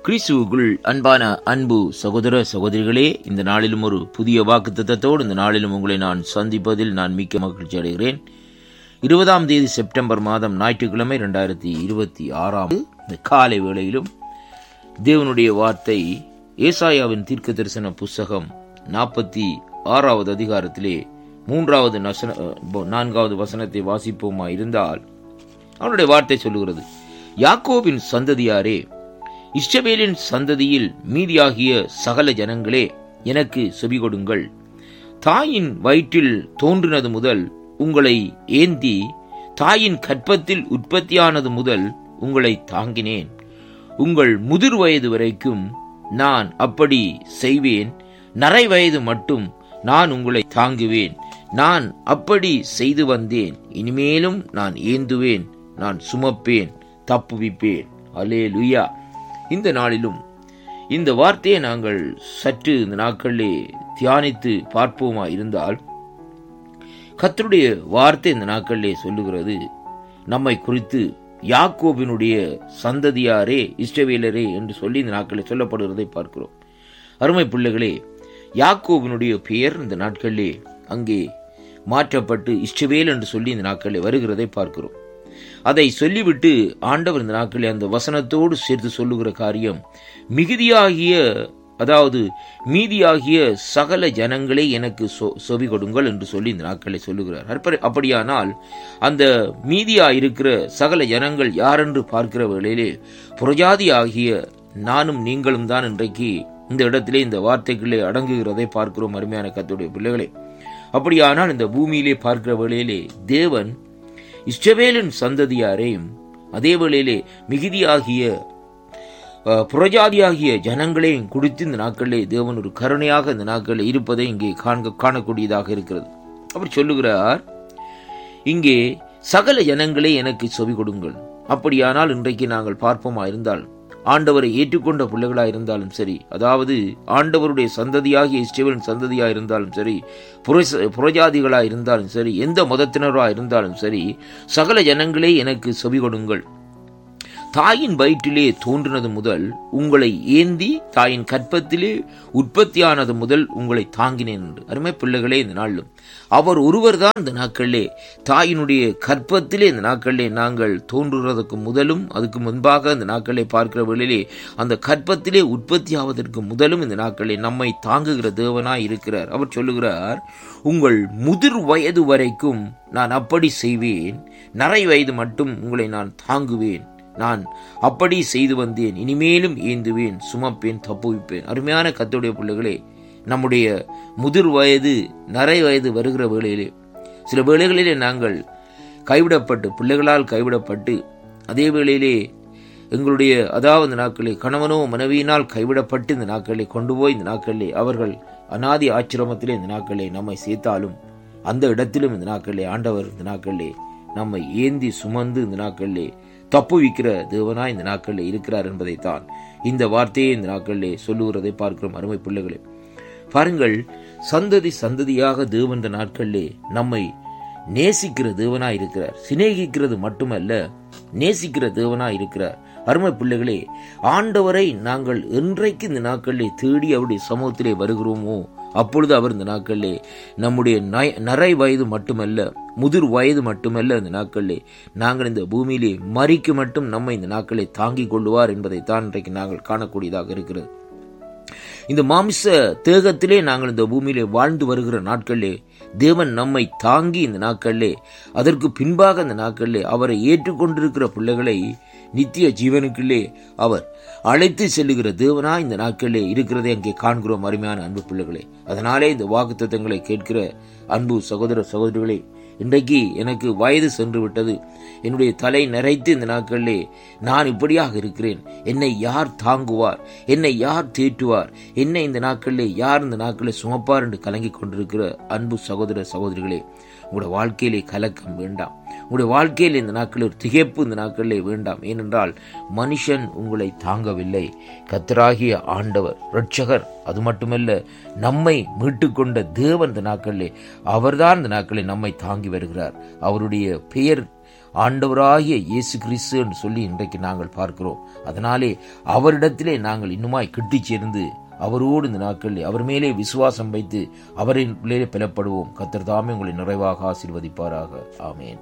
கிறிஸ்துவுக்குள் அன்பான அன்பு சகோதர சகோதரிகளே இந்த நாளிலும் ஒரு புதிய வாக்குத்தத்தத்தோடு இந்த நாளிலும் உங்களை நான் சந்திப்பதில் நான் மிக்க மகிழ்ச்சி அடைகிறேன் இருபதாம் தேதி செப்டம்பர் மாதம் ஞாயிற்றுக்கிழமை ரெண்டாயிரத்தி இருபத்தி ஆறாம் இந்த காலை வேளையிலும் தேவனுடைய வார்த்தை ஏசாயாவின் தீர்க்க தரிசன புஸ்தகம் நாற்பத்தி ஆறாவது அதிகாரத்திலே மூன்றாவது நசன நான்காவது வசனத்தை வாசிப்போமா இருந்தால் அவனுடைய வார்த்தை சொல்லுகிறது யாக்கோபின் சந்ததியாரே இஷ்டவேலின் சந்ததியில் மீதியாகிய சகல ஜனங்களே எனக்கு செவி கொடுங்கள் தாயின் வயிற்றில் தோன்றினது முதல் உங்களை ஏந்தி தாயின் கற்பத்தில் உற்பத்தியானது முதல் உங்களை தாங்கினேன் உங்கள் முதிர் வயது வரைக்கும் நான் அப்படி செய்வேன் நரை வயது மட்டும் நான் உங்களை தாங்குவேன் நான் அப்படி செய்து வந்தேன் இனிமேலும் நான் ஏந்துவேன் நான் சுமப்பேன் தப்புவிப்பேன் அலே லுயா இந்த நாளிலும் இந்த வார்த்தையை நாங்கள் சற்று இந்த நாட்களிலே தியானித்து பார்ப்போமா இருந்தால் கத்தருடைய வார்த்தை இந்த நாட்களிலே சொல்லுகிறது நம்மை குறித்து யாக்கோபினுடைய சந்ததியாரே இஷ்டவேலரே என்று சொல்லி இந்த நாட்களில் சொல்லப்படுகிறதை பார்க்கிறோம் அருமை பிள்ளைகளே யாக்கோபினுடைய பெயர் இந்த நாட்களிலே அங்கே மாற்றப்பட்டு இஷ்டவேல் என்று சொல்லி இந்த நாட்களில் வருகிறதை பார்க்கிறோம் அதை சொல்லிவிட்டு ஆண்டவர் இந்த நாட்களில் அந்த வசனத்தோடு சேர்த்து சொல்லுகிற காரியம் மிகுதியாகிய அதாவது மீதியாகிய சகல ஜனங்களை எனக்கு சொவி கொடுங்கள் என்று சொல்லி இந்த நாட்களை சொல்லுகிறார் அப்படியானால் அந்த மீதியா இருக்கிற சகல ஜனங்கள் யார் என்று பார்க்கிற வேளையிலே புரஜாதி ஆகிய நானும் நீங்களும் தான் இன்றைக்கு இந்த இடத்திலே இந்த வார்த்தைகளே அடங்குகிறதை பார்க்கிறோம் அருமையான கத்துடைய பிள்ளைகளே அப்படியானால் இந்த பூமியிலே பார்க்கிற வேளையிலே தேவன் இஷ்டவேலின் சந்ததியாரையும் அதே வேளையிலே மிகுதியாகிய புறஜாதியாகிய ஜனங்களையும் குடித்து இந்த நாட்களிலே தேவன் ஒரு கருணையாக இந்த நாட்களில் இருப்பதை இங்கே காண்க காணக்கூடியதாக இருக்கிறது அவர் சொல்லுகிறார் இங்கே சகல ஜனங்களே எனக்கு செவி கொடுங்கள் அப்படியானால் இன்றைக்கு நாங்கள் பார்ப்போமா இருந்தால் ஆண்டவரை ஏற்றுக்கொண்ட பிள்ளைகளா இருந்தாலும் சரி அதாவது ஆண்டவருடைய சந்ததியாகிய இஷ்டவன் சந்ததியா இருந்தாலும் சரி புறஜாதிகளா இருந்தாலும் சரி எந்த மதத்தினரா இருந்தாலும் சரி சகல ஜனங்களே எனக்கு செவி கொடுங்கள் தாயின் வயிற்றிலே தோன்றினது முதல் உங்களை ஏந்தி தாயின் கற்பத்திலே உற்பத்தியானது முதல் உங்களை தாங்கினேன் என்று அருமை பிள்ளைகளே இந்த நாளிலும் அவர் ஒருவர் தான் இந்த நாட்களிலே தாயினுடைய கற்பத்திலே இந்த நாட்களிலே நாங்கள் தோன்றுறதுக்கு முதலும் அதுக்கு முன்பாக இந்த நாட்களை பார்க்கிற வேளையிலே அந்த கற்பத்திலே உற்பத்தி ஆவதற்கு முதலும் இந்த நாட்களிலே நம்மை தாங்குகிற தேவனாய் இருக்கிறார் அவர் சொல்லுகிறார் உங்கள் முதிர் வயது வரைக்கும் நான் அப்படி செய்வேன் நரை வயது மட்டும் உங்களை நான் தாங்குவேன் நான் அப்படி செய்து வந்தேன் இனிமேலும் ஏந்துவேன் சுமப்பேன் தப்புவிப்பேன் அருமையான கத்துடைய பிள்ளைகளே நம்முடைய முதிர் வயது நரை வயது வருகிற வேளையிலே சில வேளைகளிலே நாங்கள் கைவிடப்பட்டு பிள்ளைகளால் கைவிடப்பட்டு அதே வேளையிலே எங்களுடைய அதாவது நாட்களில் கணவனோ மனைவியினால் கைவிடப்பட்டு இந்த நாட்களை கொண்டு போய் இந்த நாட்களிலே அவர்கள் அனாதி ஆச்சிரமத்திலே இந்த நாட்களை நம்மை சேர்த்தாலும் அந்த இடத்திலும் இந்த நாட்களிலே ஆண்டவர் இந்த நாட்களிலே நம்மை ஏந்தி சுமந்து இந்த நாட்களிலே தப்புவிக்கிற தேவனா இந்த நாட்களில் இருக்கிறார் என்பதைத்தான் இந்த வார்த்தையை இந்த நாட்களிலே சொல்லுகிறதை பார்க்கிறோம் அருமை பிள்ளைகளே பாருங்கள் சந்ததி சந்ததியாக தேவன் இந்த நாட்களிலே நம்மை நேசிக்கிற தேவனா இருக்கிறார் சிநேகிக்கிறது மட்டுமல்ல நேசிக்கிற தேவனா இருக்கிறார் அருமை பிள்ளைகளே ஆண்டவரை நாங்கள் என்றைக்கு இந்த நாட்களிலே தேடி அவருடைய சமூகத்திலே வருகிறோமோ அப்பொழுது அவர் இந்த நாட்களிலே நம்முடைய நரை வயது மட்டுமல்ல முதிர் வயது மட்டுமல்ல இந்த நாட்களிலே நாங்கள் இந்த பூமியிலே மறிக்கு மட்டும் நம்மை இந்த நாட்களை தாங்கிக் கொள்ளுவார் என்பதைத்தான் இன்றைக்கு நாங்கள் காணக்கூடியதாக இருக்கிறது இந்த மாமிச தேகத்திலே நாங்கள் இந்த பூமியிலே வாழ்ந்து வருகிற நாட்களிலே தேவன் நம்மை தாங்கி இந்த நாட்களிலே அதற்கு பின்பாக இந்த நாட்களிலே அவரை ஏற்றுக்கொண்டிருக்கிற பிள்ளைகளை நித்திய ஜீவனுக்குள்ளே அவர் அழைத்து செல்லுகிற தேவனா இந்த நாட்களிலே இருக்கிறதை அங்கே காண்கிறோம் அருமையான அன்பு பிள்ளைகளே அதனாலே இந்த வாக்கு தத்தங்களை கேட்கிற அன்பு சகோதர சகோதரிகளே இன்றைக்கு எனக்கு வயது சென்று விட்டது என்னுடைய தலை நிறைத்து இந்த நாட்களிலே நான் இப்படியாக இருக்கிறேன் என்னை யார் தாங்குவார் என்னை யார் தேற்றுவார் என்னை இந்த நாட்களிலே யார் இந்த நாட்களில் சுமப்பார் என்று கலங்கி கொண்டிருக்கிற அன்பு சகோதர சகோதரிகளே உங்களுடைய வாழ்க்கையிலே கலக்கம் வேண்டாம் உங்களுடைய வாழ்க்கையில் இந்த நாட்களில் ஒரு திகைப்பு இந்த நாட்களிலே வேண்டாம் ஏனென்றால் மனுஷன் உங்களை தாங்கவில்லை கத்தராகிய ஆண்டவர் ரட்சகர் அது மட்டுமல்ல நம்மை மீட்டுக்கொண்ட தேவன் இந்த நாட்களிலே அவர்தான் இந்த நாட்களில் நம்மை தாங்கி வருகிறார் அவருடைய பெயர் ஆண்டவராகிய இயேசு கிறிஸ்து என்று சொல்லி இன்றைக்கு நாங்கள் பார்க்கிறோம் அதனாலே அவரிடத்திலே நாங்கள் இன்னுமாய் கிட்டி சேர்ந்து அவரோடு இந்த நாட்களில் அவர் மேலே விசுவாசம் வைத்து அவரின் பிள்ளையிலே பெலப்படுவோம் கத்தர் தாமே உங்களை நிறைவாக ஆசீர்வதிப்பாராக ஆமேன்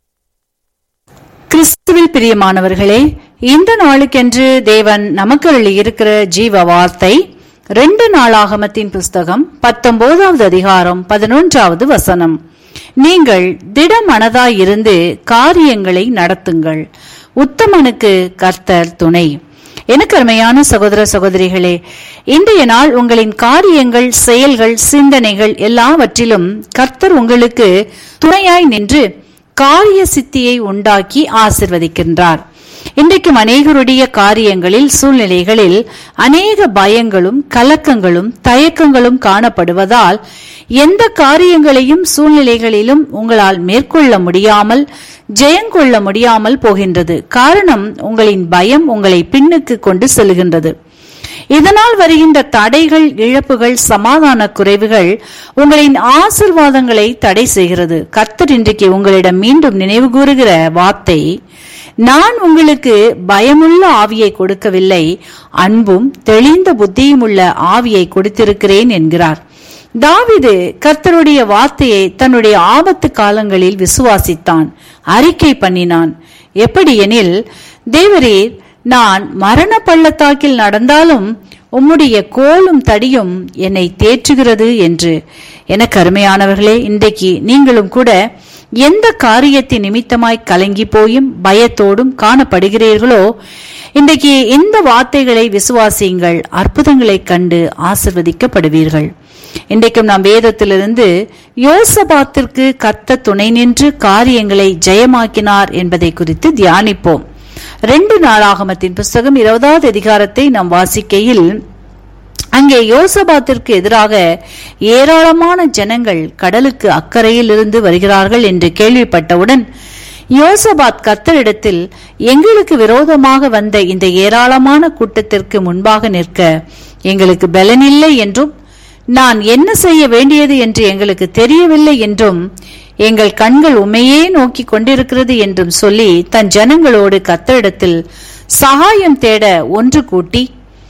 கிறிஸ்துவில் பிரியமானவர்களே இந்த நாளுக்கென்று தேவன் நமக்கு இருக்கிற ஜீவ வார்த்தை ரெண்டு நாளாகமத்தின் புஸ்தகம் பத்தொன்பதாவது அதிகாரம் பதினொன்றாவது வசனம் நீங்கள் திடமனதாயிருந்து காரியங்களை நடத்துங்கள் உத்தமனுக்கு கர்த்தர் துணை எனக்கு அருமையான சகோதர சகோதரிகளே இன்றைய நாள் உங்களின் காரியங்கள் செயல்கள் சிந்தனைகள் எல்லாவற்றிலும் கர்த்தர் உங்களுக்கு துணையாய் நின்று காரிய சித்தியை உண்டாக்கி ஆசிர்வதிக்கின்றார் இன்றைக்கும் அநேகருடைய காரியங்களில் சூழ்நிலைகளில் அநேக பயங்களும் கலக்கங்களும் தயக்கங்களும் காணப்படுவதால் எந்த காரியங்களையும் சூழ்நிலைகளிலும் உங்களால் மேற்கொள்ள முடியாமல் ஜெயங்கொள்ள முடியாமல் போகின்றது காரணம் உங்களின் பயம் உங்களை பின்னுக்கு கொண்டு செல்கின்றது இதனால் வருகின்ற தடைகள் இழப்புகள் சமாதான குறைவுகள் உங்களின் ஆசிர்வாதங்களை தடை செய்கிறது கர்த்தர் இன்றைக்கு உங்களிடம் மீண்டும் நினைவு கூறுகிற வார்த்தை நான் உங்களுக்கு பயமுள்ள ஆவியை கொடுக்கவில்லை அன்பும் தெளிந்த புத்தியும் உள்ள ஆவியை கொடுத்திருக்கிறேன் என்கிறார் தாவிது கர்த்தருடைய வார்த்தையை தன்னுடைய ஆபத்து காலங்களில் விசுவாசித்தான் அறிக்கை பண்ணினான் எப்படி எனில் தேவரீர் நான் மரண பள்ளத்தாக்கில் நடந்தாலும் உம்முடைய கோலும் தடியும் என்னை தேற்றுகிறது என்று எனக்கு அருமையானவர்களே இன்றைக்கு நீங்களும் கூட எந்த காரியத்தின் நிமித்தமாய் கலங்கி போயும் பயத்தோடும் காணப்படுகிறீர்களோ இன்றைக்கு இந்த வார்த்தைகளை விசுவாசியுங்கள் அற்புதங்களைக் கண்டு ஆசிர்வதிக்கப்படுவீர்கள் இன்றைக்கும் நாம் வேதத்திலிருந்து யோசபாத்திற்கு கத்த துணை நின்று காரியங்களை ஜெயமாக்கினார் என்பதை குறித்து தியானிப்போம் ரெண்டு நாளாகமத்தின் புஸ்தகம் இருபதாவது அதிகாரத்தை நாம் வாசிக்கையில் அங்கே யோசபாத்திற்கு எதிராக ஏராளமான ஜனங்கள் கடலுக்கு அக்கறையில் இருந்து வருகிறார்கள் என்று கேள்விப்பட்டவுடன் யோசபாத் கத்தரிடத்தில் எங்களுக்கு விரோதமாக வந்த இந்த ஏராளமான கூட்டத்திற்கு முன்பாக நிற்க எங்களுக்கு பலனில்லை என்றும் நான் என்ன செய்ய வேண்டியது என்று எங்களுக்கு தெரியவில்லை என்றும் எங்கள் கண்கள் உண்மையே நோக்கி கொண்டிருக்கிறது என்றும் சொல்லி தன் ஜனங்களோடு கத்தரிடத்தில் சகாயம் தேட ஒன்று கூட்டி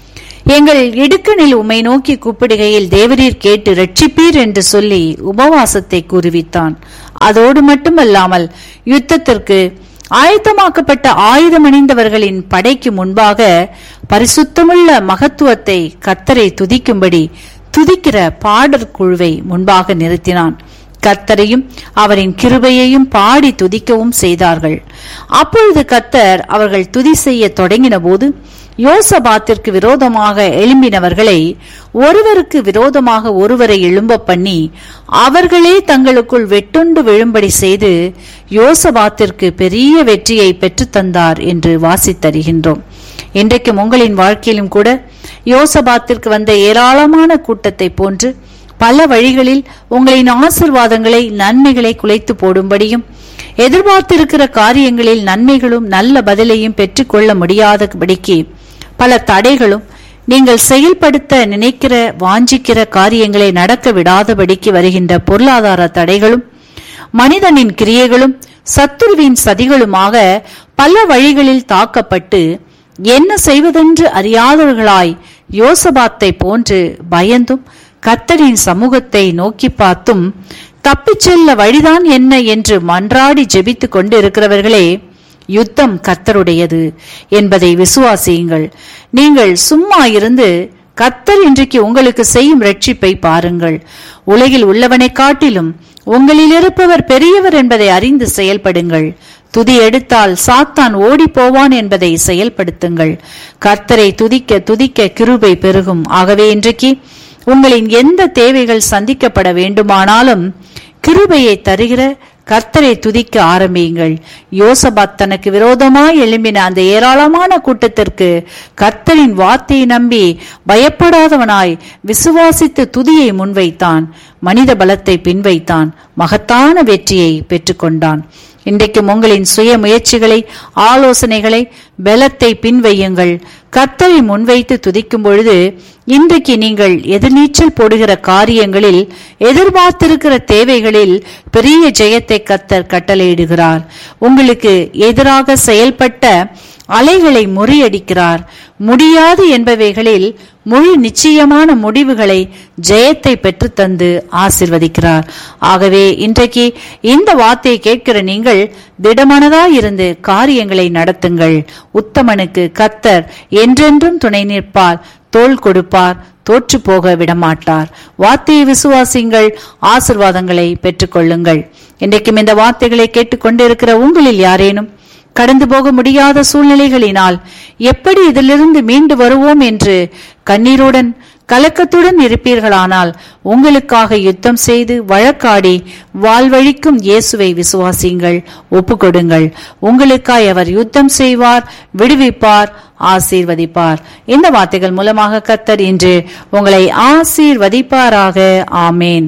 எங்கள் இடுக்கணில் உம்மை நோக்கி கூப்பிடுகையில் தேவரீர் கேட்டு ரட்சிப்பீர் என்று சொல்லி உபவாசத்தை கூறுவித்தான் அதோடு மட்டுமல்லாமல் யுத்தத்திற்கு ஆயத்தமாக்கப்பட்ட ஆயுதமணிந்தவர்களின் படைக்கு முன்பாக பரிசுத்தமுள்ள மகத்துவத்தை கத்தரை துதிக்கும்படி துதிக்கிற பாடற் குழுவை முன்பாக நிறுத்தினான் கத்தரையும் அவரின் கிருபையையும் பாடி துதிக்கவும் செய்தார்கள் அப்பொழுது கத்தர் அவர்கள் துதி செய்ய தொடங்கின போது யோசபாத்திற்கு விரோதமாக எழும்பினவர்களை ஒருவருக்கு விரோதமாக ஒருவரை எழும்ப பண்ணி அவர்களே தங்களுக்குள் வெட்டுண்டு விழும்படி செய்து யோசபாத்திற்கு பெரிய வெற்றியை பெற்றுத்தந்தார் என்று வாசித்தருகின்றோம் இன்றைக்கும் உங்களின் வாழ்க்கையிலும் கூட யோசபாத்திற்கு வந்த ஏராளமான கூட்டத்தை போன்று பல வழிகளில் உங்களின் ஆசிர்வாதங்களை நன்மைகளை குலைத்து போடும்படியும் எதிர்பார்த்திருக்கிற காரியங்களில் நன்மைகளும் நல்ல பதிலையும் பெற்றுக்கொள்ள முடியாதபடிக்கு பல தடைகளும் நீங்கள் செயல்படுத்த நினைக்கிற வாஞ்சிக்கிற காரியங்களை நடக்க விடாதபடிக்கு வருகின்ற பொருளாதார தடைகளும் மனிதனின் கிரியைகளும் சத்துருவின் சதிகளுமாக பல வழிகளில் தாக்கப்பட்டு என்ன செய்வதென்று அறியாதவர்களாய் யோசபாத்தை போன்று பயந்தும் கத்தரின் சமூகத்தை நோக்கி பார்த்தும் தப்பிச் செல்ல வழிதான் என்ன என்று மன்றாடி ஜெபித்துக் கொண்டிருக்கிறவர்களே யுத்தம் கத்தருடையது என்பதை விசுவாசியுங்கள் நீங்கள் சும்மா இருந்து கத்தர் இன்றைக்கு உங்களுக்கு செய்யும் ரட்சிப்பை பாருங்கள் உலகில் உள்ளவனை காட்டிலும் உங்களில் இருப்பவர் பெரியவர் என்பதை அறிந்து செயல்படுங்கள் துதி எடுத்தால் சாத்தான் ஓடி போவான் என்பதை செயல்படுத்துங்கள் கர்த்தரை துதிக்க துதிக்க கிருபை பெருகும் ஆகவே இன்றைக்கு உங்களின் எந்த தேவைகள் சந்திக்கப்பட வேண்டுமானாலும் கிருபையை தருகிற கர்த்தரை துதிக்க ஆரம்பியுங்கள் யோசபாத் தனக்கு விரோதமாய் எழும்பின அந்த ஏராளமான கூட்டத்திற்கு கர்த்தரின் வார்த்தையை நம்பி பயப்படாதவனாய் விசுவாசித்து துதியை முன்வைத்தான் மனித பலத்தை பின்வைத்தான் மகத்தான வெற்றியை பெற்றுக்கொண்டான் இன்றைக்கும் உங்களின் சுய முயற்சிகளை ஆலோசனைகளை பலத்தை பின்வையுங்கள் கத்தரை முன்வைத்து துதிக்கும் பொழுது இன்றைக்கு நீங்கள் எதிர்நீச்சல் போடுகிற காரியங்களில் எதிர்பார்த்திருக்கிற தேவைகளில் பெரிய ஜெயத்தை கத்தர் கட்டளையிடுகிறார் உங்களுக்கு எதிராக செயல்பட்ட அலைகளை முறியடிக்கிறார் முடியாது என்பவைகளில் முழு நிச்சயமான முடிவுகளை ஜெயத்தை பெற்றுத்தந்து ஆசிர்வதிக்கிறார் ஆகவே இன்றைக்கு இந்த வார்த்தையை கேட்கிற நீங்கள் திடமனதாயிருந்து காரியங்களை நடத்துங்கள் உத்தமனுக்கு கத்தர் என்றென்றும் துணை நிற்பார் தோள் கொடுப்பார் தோற்று போக விடமாட்டார் வார்த்தையை விசுவாசிங்கள் ஆசிர்வாதங்களை பெற்றுக்கொள்ளுங்கள் இன்றைக்கும் இந்த வார்த்தைகளை கேட்டுக்கொண்டிருக்கிற உங்களில் யாரேனும் கடந்து போக முடியாத சூழ்நிலைகளினால் எப்படி இதிலிருந்து மீண்டு வருவோம் என்று கண்ணீருடன் கலக்கத்துடன் இருப்பீர்களானால் உங்களுக்காக யுத்தம் செய்து வழக்காடி வாழ்வழிக்கும் இயேசுவை விசுவாசியுங்கள் ஒப்புக்கொடுங்கள் உங்களுக்காய் அவர் யுத்தம் செய்வார் விடுவிப்பார் ஆசீர்வதிப்பார் இந்த வார்த்தைகள் மூலமாக கத்தர் இன்று உங்களை ஆசீர்வதிப்பாராக ஆமேன்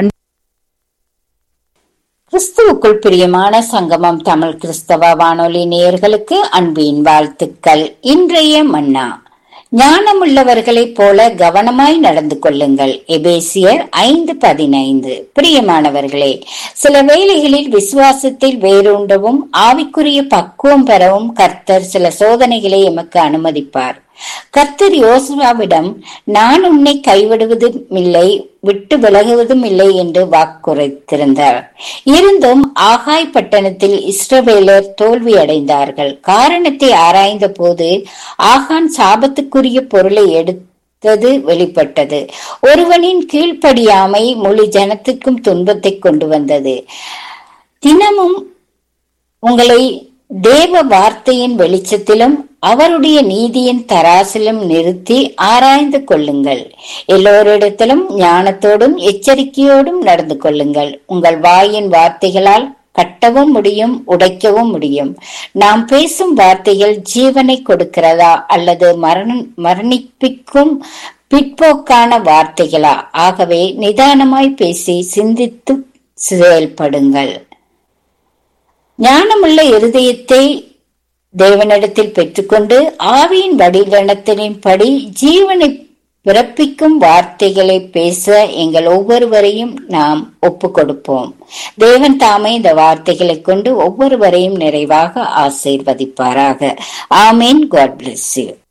கிறிஸ்துவுக்குள் பிரியமான சங்கமம் தமிழ் கிறிஸ்தவ வானொலி நேயர்களுக்கு அன்பின் வாழ்த்துக்கள் இன்றைய மன்னா ஞானமுள்ளவர்களைப் போல கவனமாய் நடந்து கொள்ளுங்கள் எபேசியர் ஐந்து பதினைந்து பிரியமானவர்களே சில வேளைகளில் விசுவாசத்தில் வேரூண்டவும் ஆவிக்குரிய பக்குவம் பெறவும் கர்த்தர் சில சோதனைகளை எமக்கு அனுமதிப்பார் கர்த்தர் யோசுவாவிடம் நான் உன்னை கைவிடுவதும் இல்லை விட்டு விலகுவதும் இல்லை என்று வாக்குரைத்திருந்தார் இருந்தும் ஆகாய் பட்டணத்தில் இஸ்ரவேலர் தோல்வி அடைந்தார்கள் காரணத்தை ஆராய்ந்த போது ஆகான் சாபத்துக்குரிய பொருளை எடுத்தது வெளிப்பட்டது ஒருவனின் கீழ்ப்படியாமை முழு ஜனத்துக்கும் துன்பத்தை கொண்டு வந்தது தினமும் உங்களை தேவ வார்த்தையின் வெளிச்சத்திலும் அவருடைய நீதியின் தராசிலும் நிறுத்தி ஆராய்ந்து கொள்ளுங்கள் எல்லோரிடத்திலும் ஞானத்தோடும் எச்சரிக்கையோடும் நடந்து கொள்ளுங்கள் உங்கள் வாயின் வார்த்தைகளால் கட்டவும் முடியும் உடைக்கவும் முடியும் நாம் பேசும் வார்த்தைகள் ஜீவனை கொடுக்கிறதா அல்லது மரண மரணிப்பிக்கும் பிற்போக்கான வார்த்தைகளா ஆகவே நிதானமாய் பேசி சிந்தித்து செயல்படுங்கள் ஞானமுள்ள இருதயத்தை தேவனிடத்தில் பெற்றுக்கொண்டு ஆவியின் வடிவனத்தின்படி ஜீவனை பிறப்பிக்கும் வார்த்தைகளை பேச எங்கள் ஒவ்வொருவரையும் நாம் ஒப்பு கொடுப்போம் தேவன் தாமே இந்த வார்த்தைகளை கொண்டு ஒவ்வொருவரையும் நிறைவாக ஆசீர்வதிப்பாராக ஆமீன் காட் பிளஸ் யூ